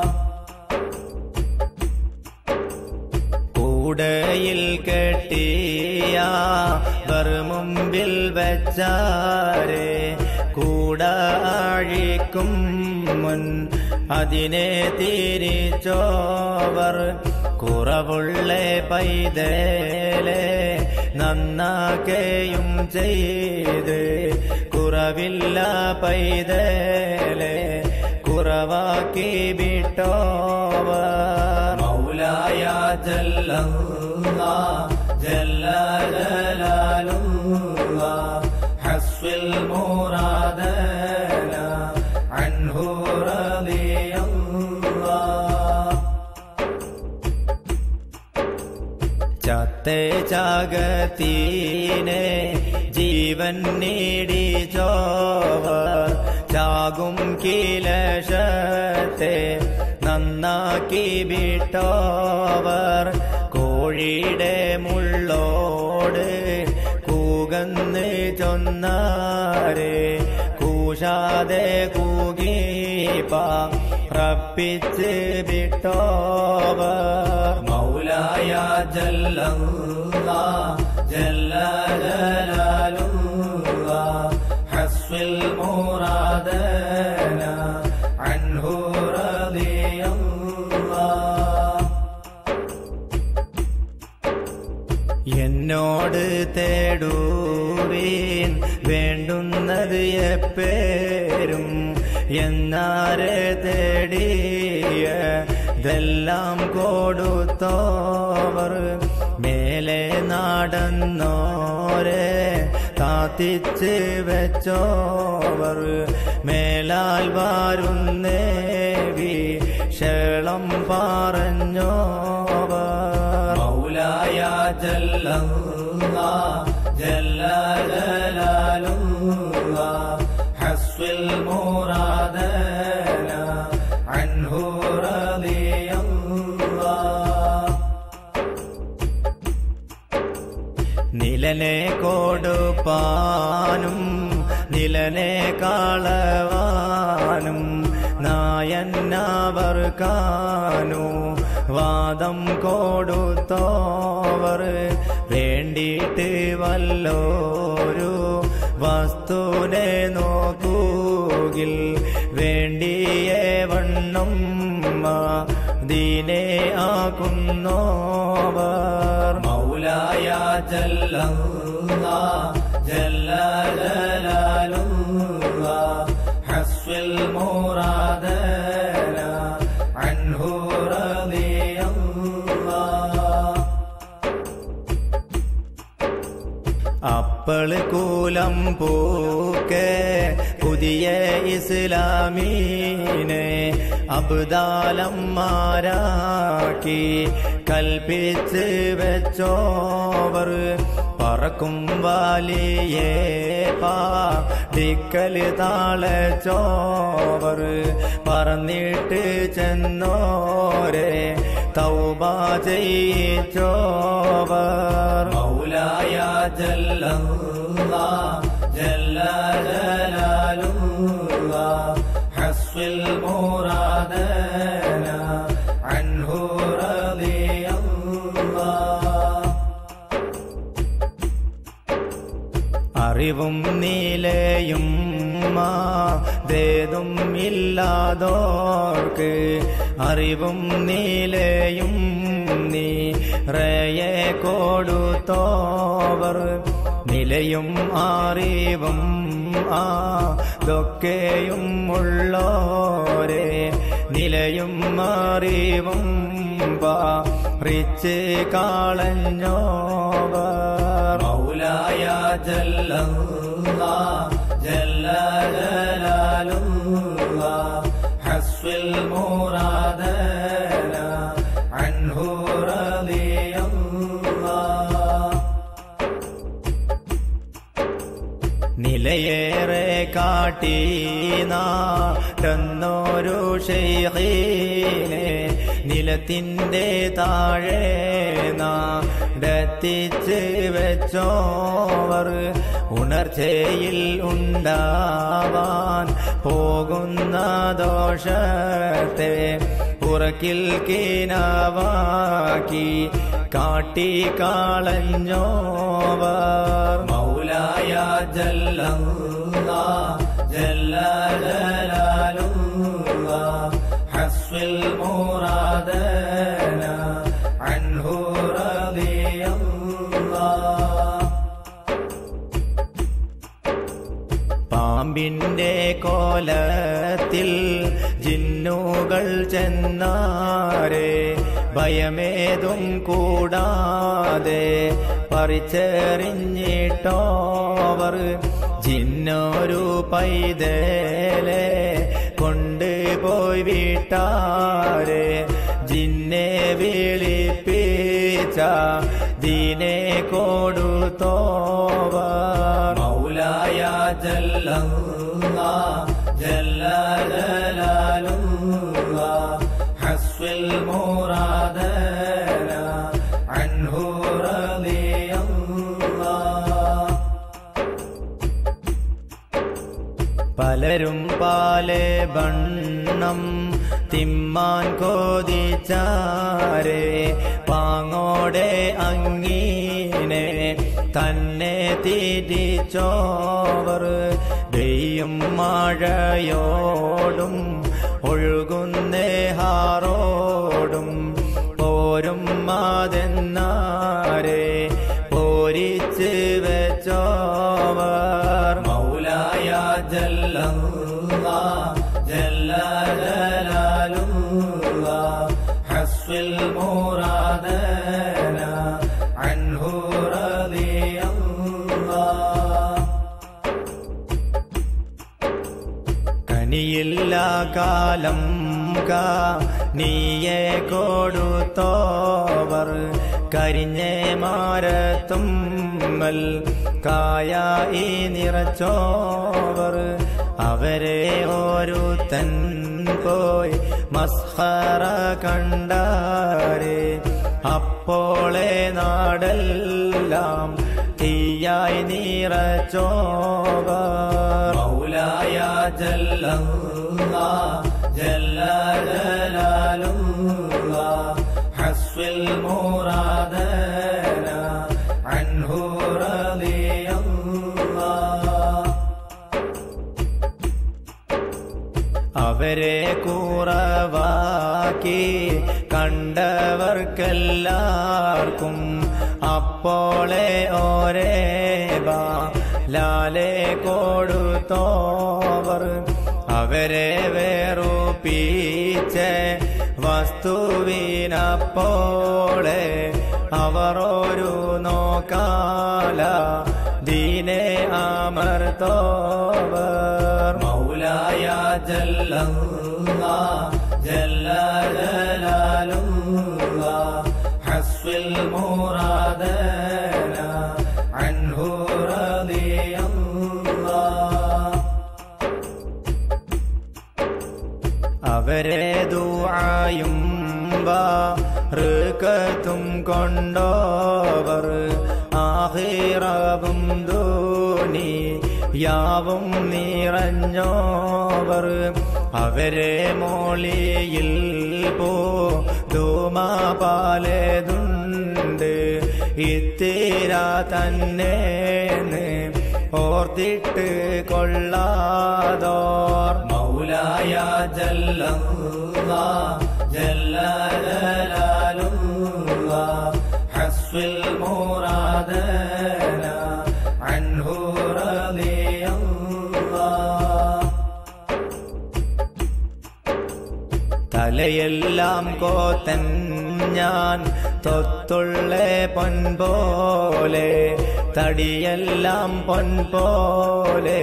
കൂടയിൽ കെട്ടിയ വർ മുമ്പിൽ വെച്ചാരെ കൂടാഴിക്കും മുൻ അതിനെ തിരിച്ചോവർ കുറവുള്ള പൈതലെ നന്നാക്കുകയും ചെയ്ത് കുറവില്ല പൈതലെ കുറവാക്കി വിട്ടോവർ مولاي جل الله جل جلال الله حسب المرادنا عنه رضي الله ചത്തേ ചാകത്തീനെ ജീവൻ നേടി ചോവർ ചാകും കിലശത്തെ നന്നാക്കി വിട്ടോവർ കോഴിയുടെ മുള്ളോട് കൂകന്ന് ചൊന്നാരെ കൂശാതെ കൂകീപ്പ റപ്പിച്ച് വിട്ടോവർ مولاي جل الله جل جلال الله حسب المرادنا عنه رضي الله എന്നോട് തേടുവീൻ വേണ്ടുന്നത് എപ്പേരും എന്നാരെ തേടിയ ഇതെല്ലാം കൊടുത്തോവർ മേലെ നടന്നോരെ താത്തിച്ച് വെച്ചോവർ മേലാൽ വാരുന്നേ വിശളം പറഞ്ഞോവർ مولاي جل الله جل جلال الله حسب المرادنا عنه رضي الله നിലനെ കൊടുപ്പാനും നിലനെ കളവാനും നായന്നവർ കാനു വാദം കൊടുത്തോവർ വേണ്ടിയിട്ട് വല്ലോരു വസ്തുനെ നോക്കൂകിൽ വേണ്ടിയേ വണ്ണം ദീനെ ആക്കുന്നോവർ مولاي جل الله جل جلاله حسب المرادنا عنه رضي الله അപ്പള് കൂലം പൂക്കെ പുതിയ ഇസ്ലാമീനെ അബ്ദാലന്മാരാക്കി കൽപ്പിച്ച് വെച്ചോവർ പറക്കും വാലിയേ പാടിക്കല് താളച്ചോവർ പറന്നിട്ട് ചെന്നോരെ തൗബ ചെയ്യിച്ചോവർ مولاي جل الله جل جلاله حسب المرادنا عنه رضي الله അറിവും നീലയും മാതേതും ഇല്ലാതോർക്ക് അറിവും നീലയും നീ റയെ കൊടുത്തോവർ നിലയും അറിവും ആ ദൊക്കെയും ഉള്ളോരെ നിലയും അറിവും പാറിച്ച് കാളഞ്ഞോവർ مولاي جل الله جل جلاله حسب المرادنا عنه رضي الله നിലയേറെ കാട്ടീനാടെന്നൊരു ഷെയ്ഖീനെ നിലത്തിൻ്റെ താഴെ നാടത്തിച്ച് വെച്ചോവർ ഉണർച്ചയിൽ ഉണ്ടാവാൻ പോകുന്ന ദോഷത്തെ പുറക്കിൽ കീനാവാക്കി കാട്ടിക്കാളഞ്ഞോവർ مولاي جل الله جل جلاله حسب المرادنا عنه رضي الله പാമ്പിന്റെ കോലത്തിൽ ജിന്നുകൾ ചെന്നാരെ ഭയമേതും കൂടാതെ പറിച്ചെറിഞ്ഞിട്ടോവർ ജിന്നൊരു പൈതലെ കൊണ്ടുപോയി വിട്ടാരെ ജിന്നെ വിളിപ്പിച്ച ദീനെ കൊടുത്തോവർ مولاي جل الله جل جلاله حسب المرادنا عنه رضي الله പലരും പാലെ ബണ്ണം തിമ്മാൻ കോതിച്ചാരെ പാങ്ങോടെ അങ്ങീനെ തന്നെ തിരിച്ചോവർ വെയ്യും മഴയോടും ഒഴുകുന്നേ ഹാറോടും പോരും മാതെന്നാരെ പോരിച്ച് വെച്ചോവർ مولاي جل الله جل جلاله حسب المرادنا عنه رضي الله കനിയില്ല കാലം കാ നീയെ കൊടുത്തോവർ കരിഞ്ഞേ മാരത്തുമ്മൽ കായായി നിറച്ചോവർ അവരെ ഒരുത്തൻ പോയി മസ്ഹറ കണ്ടാരെ അപ്പോളെ നാടെല്ലാം തീയ തീയായി നീറച്ചോവർ مولاي جل الله جل جلال الله حسب المرادنا عنه رضي الله അവരെ കുറവാക്കി കണ്ടവർക്കെല്ലാവർക്കും അപ്പോളെ ഓരേ ബാ ലാലെ കൊടുത്തോവർ അവരെ വേറുപീച്ച വസ്തുവിനപ്പോളെ അവർ ഒരു നോക്കാല ദീനെ അമർത്തോവർ مولاي جل الله جل جلال الله حسب المرادنا عنه رضي الله അവരെ ദുആയും റുക്കത്തും കൊണ്ടോവർ ആഹിറവും ധോനി യാവും നിറഞ്ഞോവർ അവരെ മോളിയിൽ പോ ധൂമ പാലതുണ്ട് ഇത്തിര തന്നെ ഓർത്തിട്ട് കൊള്ളാതോർ مولاي جل الله جل جلال الله حسب المرادنا عنه رضي الله തലയെല്ലാം കോത്തൻ ഞാൻ തൊത്തുള്ള പൊൻപോലെ തടിയെല്ലാം പൊൻപോലെ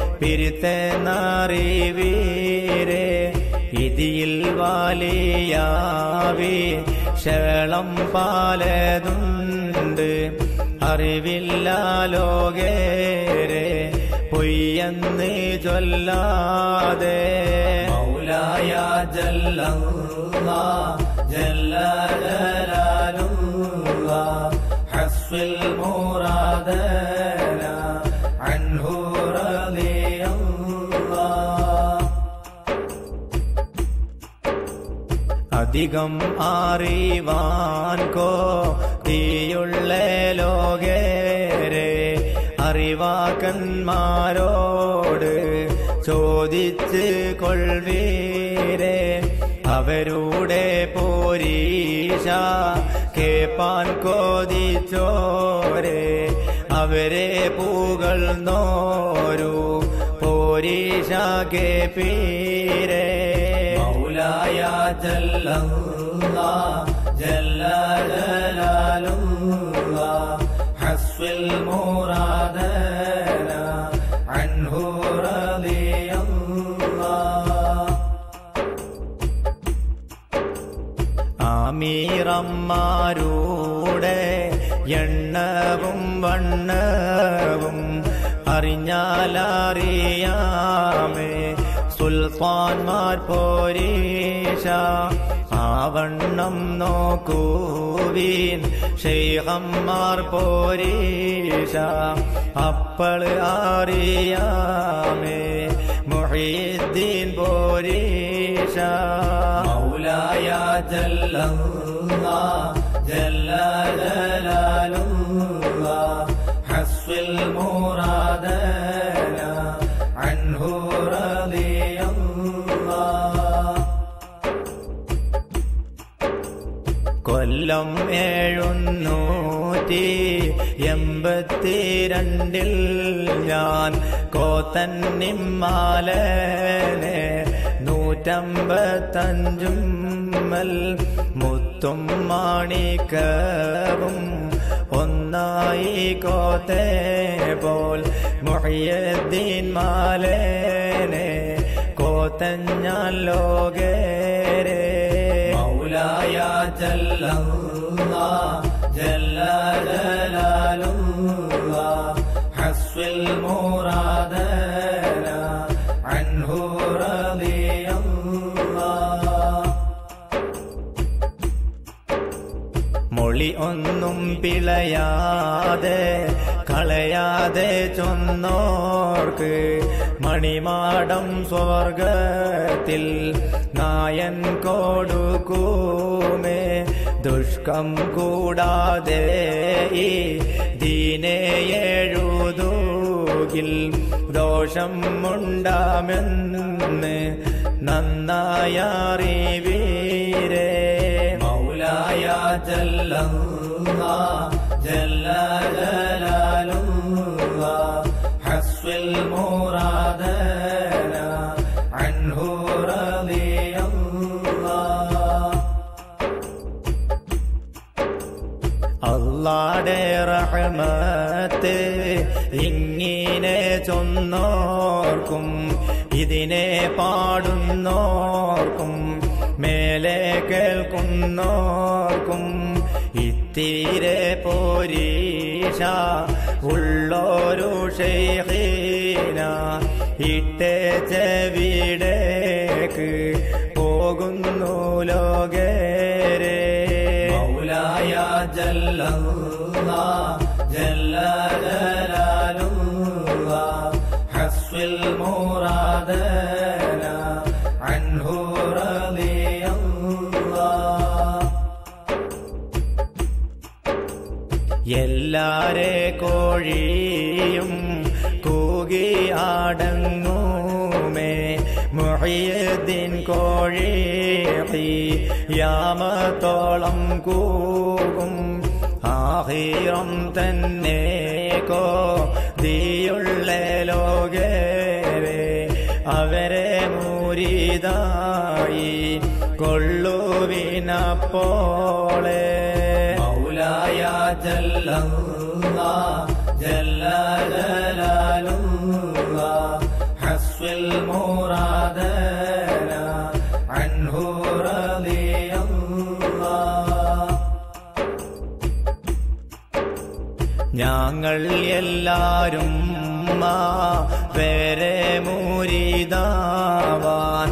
പിരുത്തെന്നറിവീരെ ഇതിൽ വാലിയാവി ശേളം പാലതുണ്ട് അറിവില്ല ലോകേരെ പൊയ്യെന്ന് ചൊല്ലാതെ مولاي جل الله جل جلال الله حسب المرادنا عنه رضي الله അധികം അറിവാൻ കോ തീയുള്ള ലോകേരെ അറിവാക്കന്മാരോട് ചോദിച്ച് കൊൾവീരെ അവരുടെ പോരീശ കേപ്പാൻ കോതിച്ചോരെ അവരെ പൂകൾ നോരു പോരീശ കേപ്പീരേ مولاي جل الله جل جلال الله حسب المرادنا عنه رضي الله ആമീറന്മാരുടെ എണ്ണവും വണ്ണവും അറിഞ്ഞാലറിയാമേ സുൽത്താൻമാർ പോരീശ ആവണ്ണം നോക്കൂവീൻ ഷെയ്ഹന്മാർ പോരീശ അപ്പോൾ അറിയാമേ മുഹീദ്ദീൻ പോരീശ مولاي جل الله جل جلال الله حسب المرادنا عنه رضي الله കൊല്ലം ഏഴുന്നൂറ്റി എൺപത്തിരണ്ടിൽ ഞാൻ കോത്തന്നിമാലനെ നൂറ്റമ്പത്തഞ്ചും മൽ മുത്തും മാണിക്കവും ഒന്നായി കോത്തേ പോൽ മൊഹ്യദ്ദീൻ മാലേനെ കോത്തഞ്ഞാൻ ലോകേരേ مولاي جل الله جل جلال الله حسب المرادنا عنه رضي الله മൊഴി ഒന്നും പിളയാതെ കളയാതെ ചൊന്നോർക്ക് മണിമാടം സ്വർഗത്തിൽ നായൻ കൊടുക്കൂമേ ദുഷ്കം കൂടാതെ ഈ ദീനെ എഴുതൂകിൽ ദോഷം ഉണ്ടാമെന്ന് നന്നായറിവീരേ مولاي جل الله جل جلال الله حسب المرادنا عنه رضي الله അള്ളാടെ റഹ്മത്ത് ഇങ്ങനെ ചൊന്നോർക്കും ഇതിനെ പാടുന്നോർക്കും മേലെ കേൾക്കുന്നോർക്കും ഇത്തിരെ പോരീഷ ഉള്ളോരു ഷെയ്ഖീന ഇട്ടേ ചെവിടേക്ക് പോകുന്നു ലോകേരേ مولاي جل الله جل جلال الله حسب المرادنا عنه رضي الله എല്ലാരെ കോഴിയും കൂകിയാടങ്ങൂമേ മുഹിയദ്ദീൻ കോഴി യാമത്തോളം കൂകും ആഹിറം തന്നെ കോ തീയുള്ള ലോകരെ അവരെ മൂരിതായി കൊള്ളുവിനപ്പോളെ مولاي جل الله جل جلال الله حسب المرادنا عنه رضي الله ഞങ്ങൾ എല്ലാരും വേറെ മൂരിതാവാൻ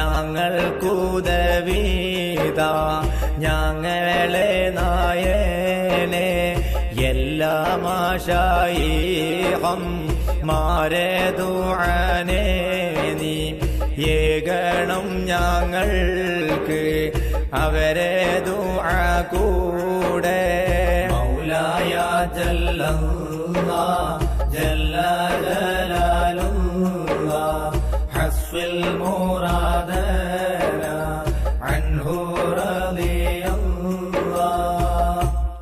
ഞങ്ങൾക്കുദവീത ഞങ്ങളെ നായനെ എല്ലാ മാഷായിഹം മാരെ ദുആനെ നീ ഏകണം ഞങ്ങൾക്ക് അവരെ ദുആ കൂടെ مولاي جل الله جل جلال الله حسب المرادنا عنه رضي الله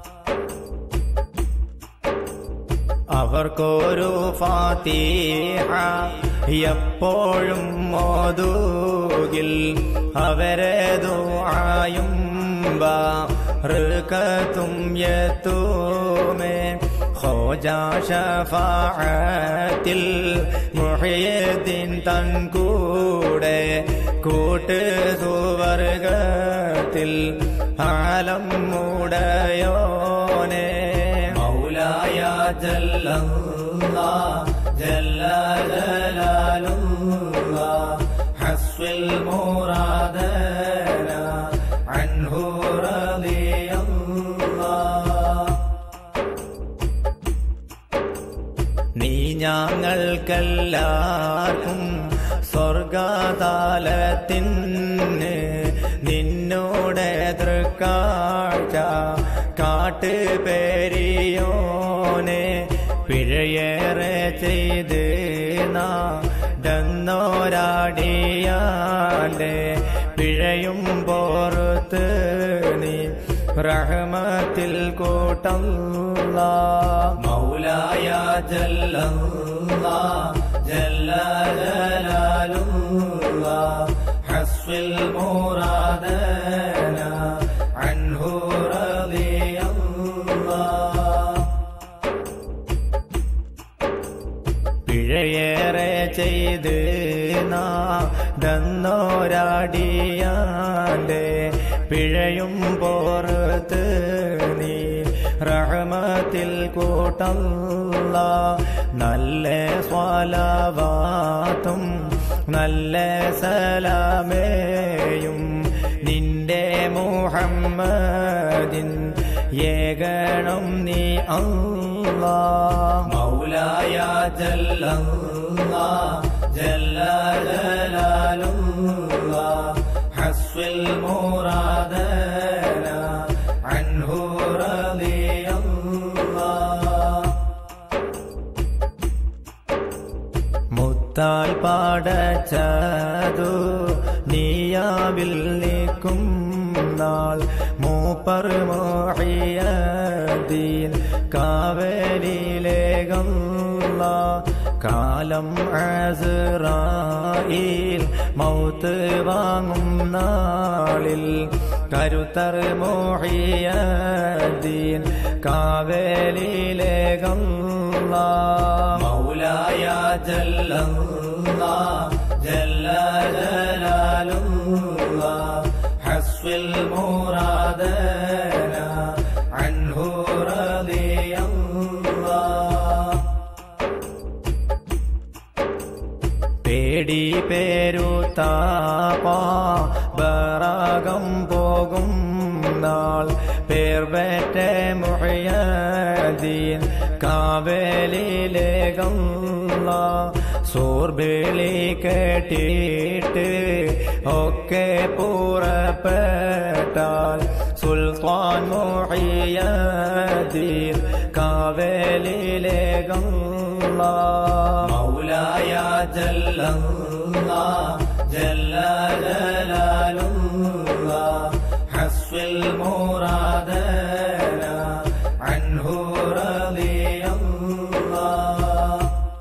അവർക്കൊരു ഫാത്തിഹ എപ്പോഴും മോദൂകിൽ അവരെ ദുആയും റുക്കത്തും യത്തൂമേ ഹോജാ ഷഫാഅത്തിൽ മുഹിയദ്ദീൻ തൻ കൂടെ കൂട്ട് സുവർഗത്തിൽ ആലം മൂടയോനെ مولاي جل الله جل جلال الله حسب المرادنا عنه رضي الله നീ ഞങ്ങൾക്കെല്ലാവർക്കും സ്വർഗതാലത്തിന് നിന്നോടെ തൃക്കാഴ്ച കാട്ട് പേരിയോനെ പിഴയേറെ ചെയ്ത് നാടന്നോരാടിയാന്റെ പിഴയും പോർത്ത് നീ റഹ്മത്തിൽ കൂട്ടല്ല مولاي جل الله جل جلال الله حسب المرادنا عنه رضي الله പിഴയേറെ ചെയ്ത് നാടന്നോരാടിയാന്റെ പിഴയും പോർത്ത് നീ റഹ്മത്തിൽ കൂട്ടല്ല നല്ല സ്വാലവാത്തും നല്ല സലാമേയും നിന്റെ മുഹമ്മദിൻ ഏകണം നീ അല്ല الله مولاي جل الله جل جلال الله حسن مرادنا عنه رضي الله മുത്താൽ പാടച്ചതു നീയാവിൽ നിൽക്കും നാൾ മൂപ്പർ മോഹിയദീൻ കാവലിലേകല്ല കാലം അസ്രായിൽ മൗത്ത് വാങ്ങും നാളിൽ കരുത്തർ മോഹിയദീൻ കാവലിലേകല്ല مولاي جل الله جل جلال الله حسن المرادنا عنه رضي الله പേടി പേരുത്താപാകം പോകും നാൾ പേർ വേറ്റ മുഹയദീൻ കാവേലിലേകം സോർബേളി കേട്ടിട്ട് ഒക്കെ പുറപ്പെട്ടാൽ സുൽത്താൻ മുഹയ്യദീൻ കാവേലിലേകം مولاي جل الله جل جلال الله حسن المرادنا عنه رضي الله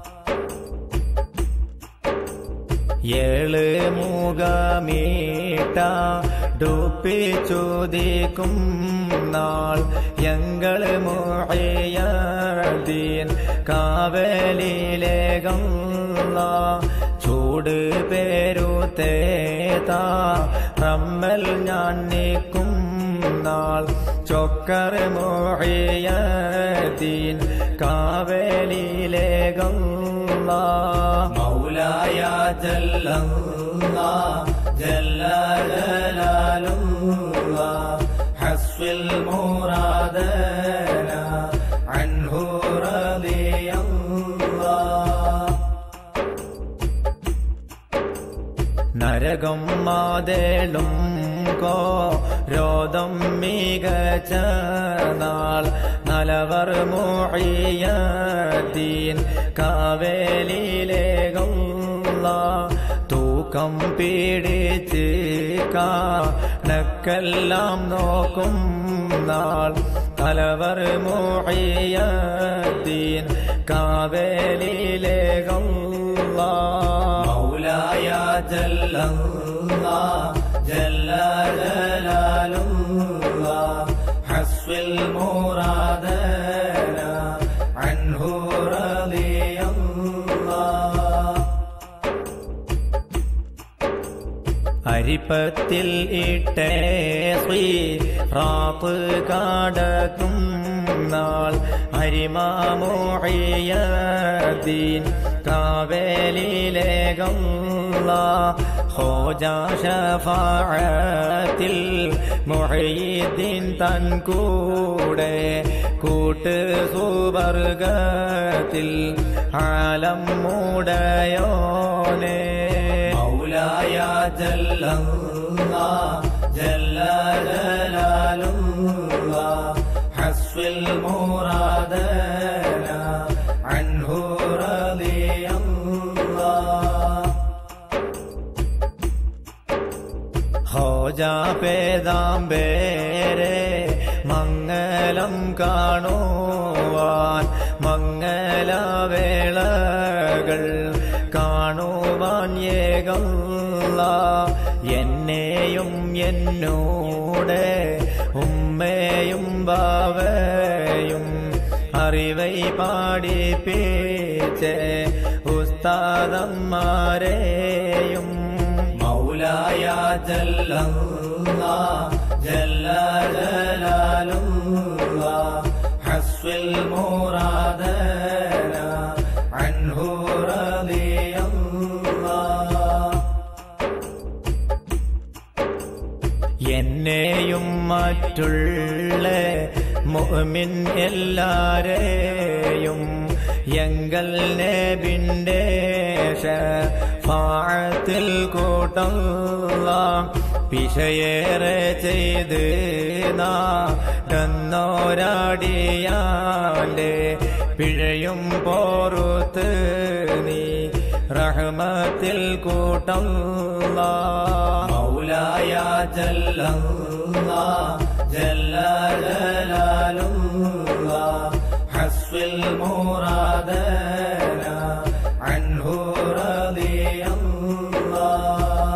ഏഴ് മുഖമീട്ട ഡുപ്പിച്ചുദിക്കും നാൾ ഞങ്ങൾ മുഴയദീൻ കാവലിലേകം ചൂട് പേരുത്തേത റമ്മൽ ഞാൻ നിൽക്കും നാൾ ചൊക്കർ മുഴയദീൻ കാവലിലേകം مولاي جل الله جل جلال الله حسن المرادنا عنه رضي الله നരകം മാതേളും കോ രോദം മികച്ച നാൾ നലവർ മോഴിയീൻ കാവേലിലേകം തൂക്കം പീഡിച്ച് കണക്കെല്ലാം നോക്കും നാൾ തലവർ മോഴിയീൻ കാവേലിലേകം مولاي جل الله جل جلال الله حسن المرادنا عنه رضي الله അരിപ്പത്തിൽ ഇട്ടേ റാപ്പ് കാടക്കും നാൾ അരിമാമോഴിയീൻ കാവേലിലേകം ഹോജാഷഫാഴത്തിൽ മൊഹീദ്ദീൻ തൻ കൂടെ കൂട്ട് സുവർഗത്തിൽ ആലം മൂടയോനേ مولاي جل الله جل جلال الله حسن المرادنا عنه رضي الله ഹോജ പേതാമ്പേരെ മംഗലം കാണുവാൻ മംഗലവേളകൾ കാണുവാൻ ഏകല്ല എന്നെയും എന്നോടെ ഉമ്മയും ബാവയും അറിവൈ പാടിപ്പിച്ച് ഉസ്താദന്മാരെയും مولاي جل الله جل جلال الله حسن المرادنا عنه رضي الله എന്നെയും മറ്റുള്ള മുഅ്മിൻ എല്ലാരെയും എങ്കൽ നബിന്റെ ഷഫാഅത്തിൽ കൂട്ടല്ല പിശയേറെ ചെയ്ത് നാടന്നോരാടിയാന്റെ പിഴയും പോറുത്ത് നീ റഹ്മത്തിൽ കൂട്ടല്ല مولاي جل الله جل جلال الله حسب المرادنا عنه رضي الله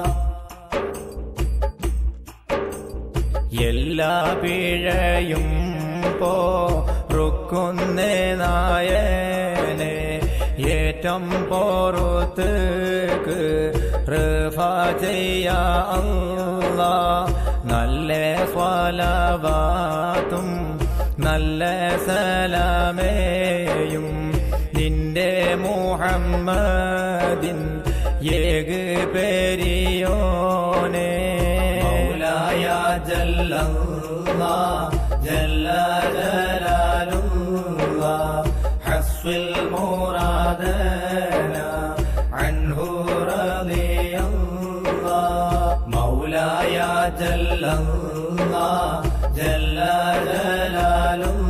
എല്ലാ പിഴയും പോറുക്കുന്നേ നായനെ ഏറ്റം പോറുത്ത് കൃപ ചെയ്യാ അല്ലാ. നല്ല സ്വലവാത്തും നല്ല സലാമേയും നിന്റെ മുഹമ്മദിൻ ഏക് പെരിയോനെ مولاي جل الله جل جلال الله حسب المرادنا عنه رضي الله مولاي جل الله جل جلال